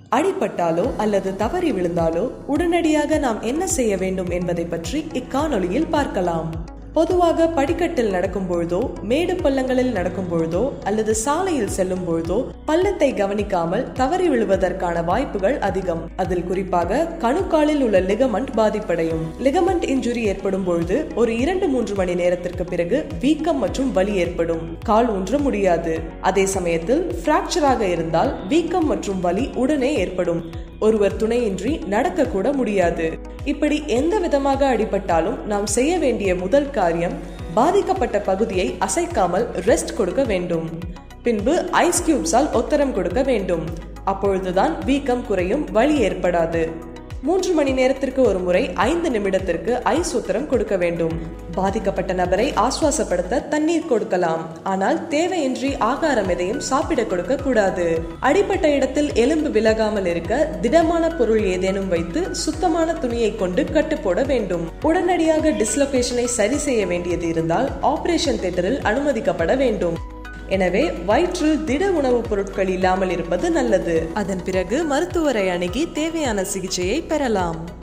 அடிபட்டாலோ அல்லது தவறி விழுந்தாலோ உடனடியாக நாம் என்ன செய்ய வேண்டும் என்பதை பற்றி இக்காணொளியில் பார்க்கலாம் பொதுவாக படிக்கட்டில் நடக்கும் பொழுதோ மேடு பள்ளங்களில் நடக்கும் பொழுதோ அல்லது சாலையில் செல்லும் பொழுதோ பள்ளத்தை கவனிக்காமல் தவறி விழுவதற்கான வாய்ப்புகள் அதிகம் அதில் குறிப்பாக கணுக்காலில் உள்ள லிகமெண்ட் பாதிப்படையும் லிகமெண்ட் இன்ஜுரி ஏற்படும் பொழுது ஒரு இரண்டு மூன்று மணி நேரத்திற்கு பிறகு வீக்கம் மற்றும் வலி ஏற்படும் கால் ஊன்ற முடியாது அதே சமயத்தில் பிராக்சராக இருந்தால் வீக்கம் மற்றும் வலி உடனே ஏற்படும் ஒருவர் துணையின்றி நடக்க கூட முடியாது இப்படி எந்த விதமாக அடிபட்டாலும் நாம் செய்ய வேண்டிய முதல் காரியம் பாதிக்கப்பட்ட பகுதியை அசைக்காமல் ரெஸ்ட் கொடுக்க வேண்டும் பின்பு ஐஸ் கியூப்ஸால் ஒத்தரம் கொடுக்க வேண்டும் அப்பொழுதுதான் வீக்கம் குறையும் வலி ஏற்படாது மூன்று மணி நேரத்திற்கு ஒரு முறை ஐந்து நிமிடத்திற்கு ஐஸ் உத்தரம் கொடுக்க வேண்டும் பாதிக்கப்பட்ட நபரை ஆசுவாசப்படுத்த தண்ணீர் கொடுக்கலாம் ஆனால் தேவையின்றி ஆகாரம் எதையும் சாப்பிட கொடுக்க கூடாது அடிப்பட்ட இடத்தில் எலும்பு விலகாமல் இருக்க திடமான பொருள் ஏதேனும் வைத்து சுத்தமான துணியை கொண்டு கட்டு போட வேண்டும் உடனடியாக டிஸ்லொகேஷனை சரி செய்ய வேண்டியது இருந்தால் ஆபரேஷன் தியேட்டரில் அனுமதிக்கப்பட வேண்டும் எனவே வயிற்றில் திட உணவுப் பொருட்கள் இல்லாமல் இருப்பது நல்லது அதன் பிறகு மருத்துவரை அணுகி தேவையான சிகிச்சையை பெறலாம்